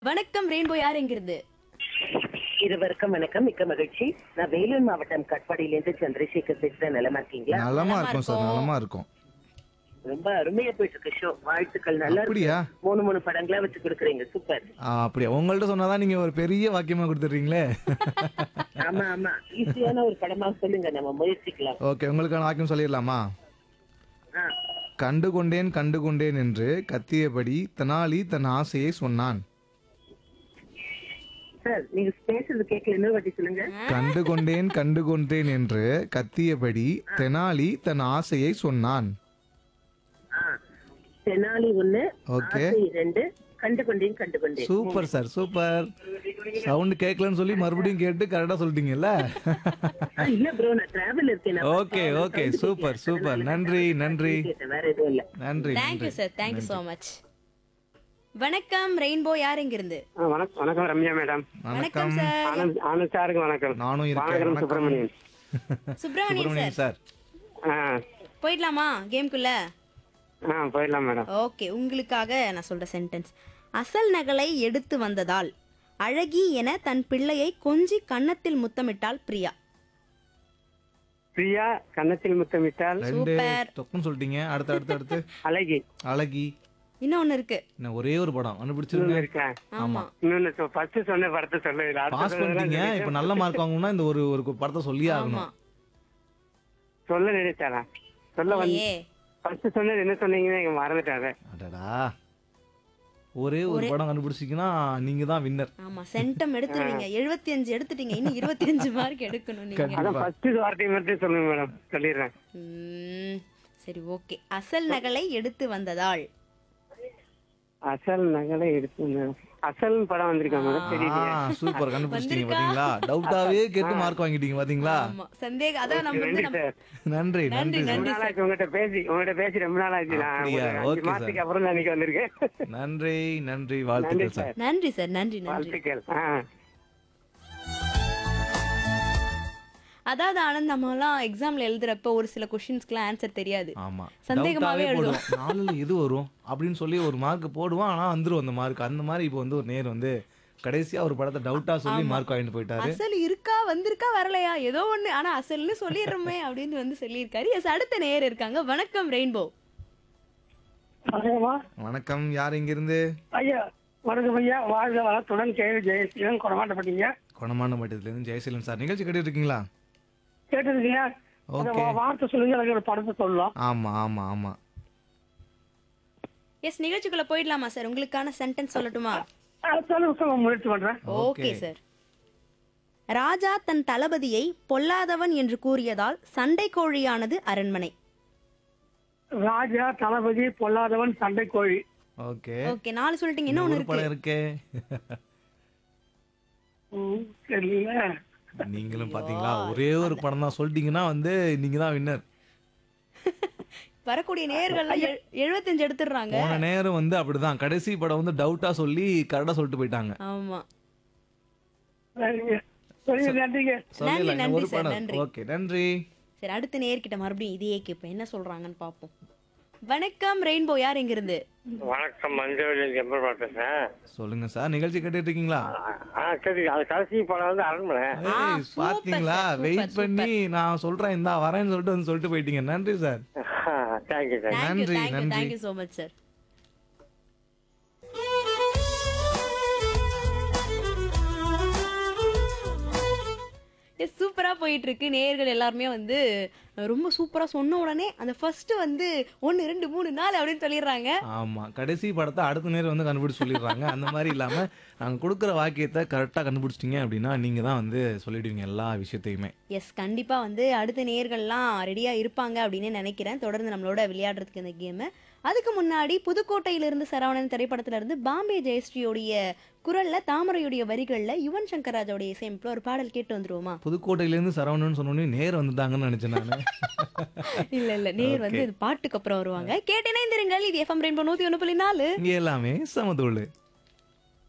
வணக்கம் ரெயின்போ யார் எங்கிருந்து இருவருக்கும் வணக்கம் மிக்க மகிழ்ச்சி நான் வேலூர் மாவட்டம் கட்பாடியிலேருந்து சந்திரசேகர் பேசுறேன் நிலமா இருக்கீங்களா நலமா நலமா இருக்கும் சார் இருக்கோம். நலமா இருக்கும் ரொம்ப அருமையா போயிட்டு இருக்கு ஷோ வாழ்த்துக்கள் நல்லா இருக்கு அப்படியா மூணு மூணு படங்களா வச்சு கொடுக்குறீங்க சூப்பர் ஆ, அப்படியா உங்கள்ட்ட சொன்னாதான் நீங்க ஒரு பெரிய வாக்கியமா கொடுத்துடுறீங்களே ஆமா ஆமா ஈஸியான ஒரு படமா சொல்லுங்க நம்ம முயற்சிக்கலாம் ஓகே உங்களுக்கான வாக்கியம் சொல்லிடலாமா ஆ, கண்டு கொண்டேன் கண்டு கொண்டேன் என்று கத்தியபடி தெனாலி தன் ஆசையை சொன்னான் சார் நீங்க பேசுறது கேட்கல இன்னொரு வாட்டி சொல்லுங்க கண்டு கொண்டேன் கண்டு கொண்டேன் என்று கத்தியபடி தெனாலி தன் ஆசையை சொன்னான் ஆ, தெனாலி ஒண்ணு ஓகே ஆசை ரெண்டு கண்டு கொண்டேன் கண்டு கொண்டேன் சூப்பர் சார் சூப்பர் சவுண்ட் கேட்கலன்னு சொல்லி மறுபடியும் கேட்டு கரெக்டா சொல்லிட்டீங்கல்ல ஆ, இல்ல ப்ரோ நான் டிராவல் இருக்கேன் நான் ஓகே ஓகே சூப்பர் சூப்பர் நன்றி நன்றி கேட்டேன், வேற எதுவும் இல்ல நன்றி தேங்க்யூ நன்றி சார் தேங்க்யூ ஸோ மச் வணக்கம் ரெயின்போ யார் எங்கிருந்து ஆ, வணக்கம் வணக்கம் ரம்யா மேடம் வணக்கம் வணக்கம் சார் ஆனந்த் ஆனந்த் சாருக்கு வணக்கம் நானும் இருக்கேன் வானகரம் வணக்கம். சுப்பிரமணியன் சுப்பிரமணியன் சார் சுப்பிரமணியன் சார் ஆ போயிடலாமா கேம்குள்ள ஆ போயிடலாம் மேடம் ஓகே உங்களுக்காக நான் சொல்ற சென்டென்ஸ் அசல் நகலை எடுத்து வந்ததால் அழகி என தன் பிள்ளையை கொஞ்சி கன்னத்தில் முத்தமிட்டாள் பிரியா பிரியா கன்னத்தில் முத்தமிட்டால் ரெண்டு சூப்பர். டொக்குன்னு சொல்லிட்டீங்க அடுத்து அடுத்து அடுத்து அழகி அழகி இன்னும் ஒண்ணு இருக்கு என்ன ஒரே ஒரு படம் இன்னொன்னு கண்டுபிடிச்சிருங்க இருக்கா ஆமா இன்னொன்னு ஃபர்ஸ்ட் சொன்ன படத்தை சொல்ல இல்ல அடுத்த பாஸ் தடவை பண்ணிட்டீங்க தான் இப்ப நல்ல மார்க் வாங்கணும்னா இந்த ஒரு ஒரு படத்தை சொல்லியே ஆமா ஆகணும் சொல்ல நினைச்சாரா சொல்ல வந்து இல்லையே ஃபர்ஸ்ட் சொன்னது என்ன சொன்னீங்கன்னு எங்க மறந்துட்டாரு அடடா ஒரே ஒரு படம் கண்டுபிடிச்சிங்கன்னா நீங்க தான் வின்னர் ஆமா சென்டம் எடுத்துருவீங்க எழுபத்தி அஞ்சு எடுத்துட்டீங்க இன்னும் இருபத்தி அஞ்சு மார்க் எடுக்கணும் நீங்க அதான் ஃபர்ஸ்ட் வார்த்தை மட்டும் சொல்லுங்க மேடம் சொல்லிடுறேன் ம், சரி ஓகே அசல் நகலை எடுத்து வந்ததால் அசல் நகலை எடுத்து மேடம் அசல் படம் வந்திருக்கா மேடம் தெரியலையே சூப்பர் கண்டுபிடிச்சிட்டீங்க பாத்தீங்களா டவுட்டாவே கேட்டு மார்க் வாங்கிட்டீங்க பாத்தீங்களா ஆமா சந்தேகம் அதான் நம்ம வந்து நன்றி நம்ம சார் நன்றி நன்றி ரொம்ப நாள் ஆச்சு உங்ககிட்ட பேசி உங்ககிட்ட பேசி ரொம்ப நாள் ஆச்சு நான் அப்படியா? ஒரு அஞ்சு Okay, sir. மாசத்துக்கு அப்புறம் தான் இன்னைக்கு வந்திருக்கேன் நன்றி நன்றி வாழ்த்துக்கள் சார் நன்றி சார் நன்றி நன்றி வாழ்த்துக்கள் ஆ அதாவது ஆனந்த் நம்ம எல்லாம் எக்ஸாம்ல எழுதுறப்ப ஒரு சில கொஸ்டின்ஸ்க்குலாம் ஆன்சர் தெரியாது ஆமா சந்தேகமாவே டவுட்டாவே போடுவோம் நாலுல எது வரும் அப்படின்னு சொல்லி ஒரு மார்க் போடுவான் ஆனா வந்துரும் அந்த மார்க் அந்த மாதிரி இப்போ வந்து ஒரு நேர் வந்து கடைசியா ஒரு படத்தை டவுட்டா சொல்லி மார்க் வாங்கிட்டு போயிட்டாரு அசல் இருக்கா வந்திருக்கா வரலையா ஏதோ ஒண்ணு ஆனா அசல்னு சொல்லிடுறோமே அப்படின்னு வந்து சொல்லியிருக்காரு எஸ் அடுத்த நேர் இருக்காங்க வணக்கம் ரெயின்போ வணக்கம்மா வணக்கம் யார் இங்க இருந்து ஐயா வணக்கம் ஐயா வாழ்க வளத்துடன் கேள்வி ஜெயசீலன் கொடமாட்டப்பட்டீங்க கொணமான மட்டத்துல இருந்து ஜெயசீலன் சார் நிகழ்ச்சி கேட்டு இருக்கீங்களா கேட்டிருக்கீங்க அந்த ஓகே வா- வார்த்தை சொல்லுங்க எனக்கு ஒரு படத்தை சொல்லலாம் ஆமா ஆமா ஆமா எஸ் நிகழ்ச்சிக்குள்ள போயிடலாமா சார் உங்களுக்கான சென்டென்ஸ் சொல்லட்டுமா சொல்லுங்க சொல்லுங்க முயற்சி பண்றேன் ஓகே சார் ராஜா தன் தளபதியை பொல்லாதவன் என்று கூறியதால் சண்டை கோழியானது அரண்மனை ராஜா தளபதி பொல்லாதவன் சண்டை கோழி ஓகே ஓகே நாலு சொல்லிட்டீங்க இன்னும் ஒண்ணு ஒரு இருக்கு படம் இருக்கே ம், தெரியல நீங்களும் பாத்தீங்களா ஒரே ஒரு படம் தான் சொல்லிட்டீங்கன்னா வந்து நீங்க தான் வின்னர் வரக்கூடிய நேர்கள்லாம் எழு- எழுபத்தஞ்சு எடுத்துடுறாங்க போன நேரம் வந்து அப்படிதான் கடைசி படம் வந்து டவுட்டா சொல்லி கரெக்டா சொல்லிட்டு போயிட்டாங்க ஆமா சரிங்க சரிங்க நன்றிங்க சொல்லல நன்றி, ஒரு சார், படம் நன்றி. ஓகே நன்றி சரி அடுத்த நேர்கிட்ட மறுபடியும் இதையே கேட்போம் என்ன சொல்றாங்கன்னு பார்ப்போம் வணக்கம் ரெயின்போ யார் எங்க இருந்து வணக்கம் மஞ்சள் எம்பர் பேசுறேன் சொல்லுங்க சார் நிகழ்ச்சி கேட்டுட்டு இருக்கீங்களா ஆ சரி அது கடைசி படம் வந்து அரண்மனை ஏய், சூப்பர் பாத்தீங்களா சார், சூப்பர், வெயிட் பண்ணி நான் சொல்றேன் இந்தா வரேன்னு சொல்லிட்டு வந்து சொல்லிட்டு போயிட்டீங்க நன்றி சார் தேங்க்யூ தேங்க்யூ சார் நன்றி, தேங்க்யூ நன்றி. தேங்க்யூ ஸோ மச் சார் சூப்பரா போயிட்டு இருக்கு நேயர்கள் எல்லாருமே வந்து ரொம்ப சூப்பரா சொன்ன உடனே அந்த ஃபர்ஸ்ட் வந்து ஒன்னு ரெண்டு மூணு நாலு அப்படின்னு சொல்லிடுறாங்க ஆமா கடைசி படத்தை அடுத்த நேரம் வந்து கண்டுபிடிச்சு சொல்லிடுறாங்க அந்த மாதிரி இல்லாம நாங்க கொடுக்குற வாக்கியத்தை கரெக்டா கண்டுபிடிச்சிட்டீங்க அப்படின்னா நீங்க தான் வந்து சொல்லிடுவீங்க எல்லா விஷயத்தையுமே எஸ் கண்டிப்பா வந்து அடுத்த நேயர்கள்லாம் ரெடியா இருப்பாங்க அப்படின்னு நினைக்கிறேன் தொடர்ந்து நம்மளோட விளையாடுறதுக்கு இந்த கேம் அதுக்கு முன்னாடி புதுக்கோட்டையிலிருந்து சரவணன் திரைப்படத்துல இருந்து பாம்பே ஜெயஸ்ரீயோடைய குரல்ல தாமரையுடைய வரிகள்ல யுவன் சங்கர் ராஜாவுடைய இசையமைப்புல ஒரு பாடல் கேட்டு வந்துருவோமா புதுக்கோட்டையில இருந்து சரவணன் சொன்னோடனே நேர் வந்துட்டாங்கன்னு நினைச்சேன் நானு இல்ல இல்ல நேர் வந்து இது பாட்டுக்கு அப்புறம் வருவாங்க கேட்டேனா இந்த இது எஃப்எம் ரெயின்போ நூத்தி ஒண்ணு புள்ளி நாலு இங்க எல்லாமே சமதோளு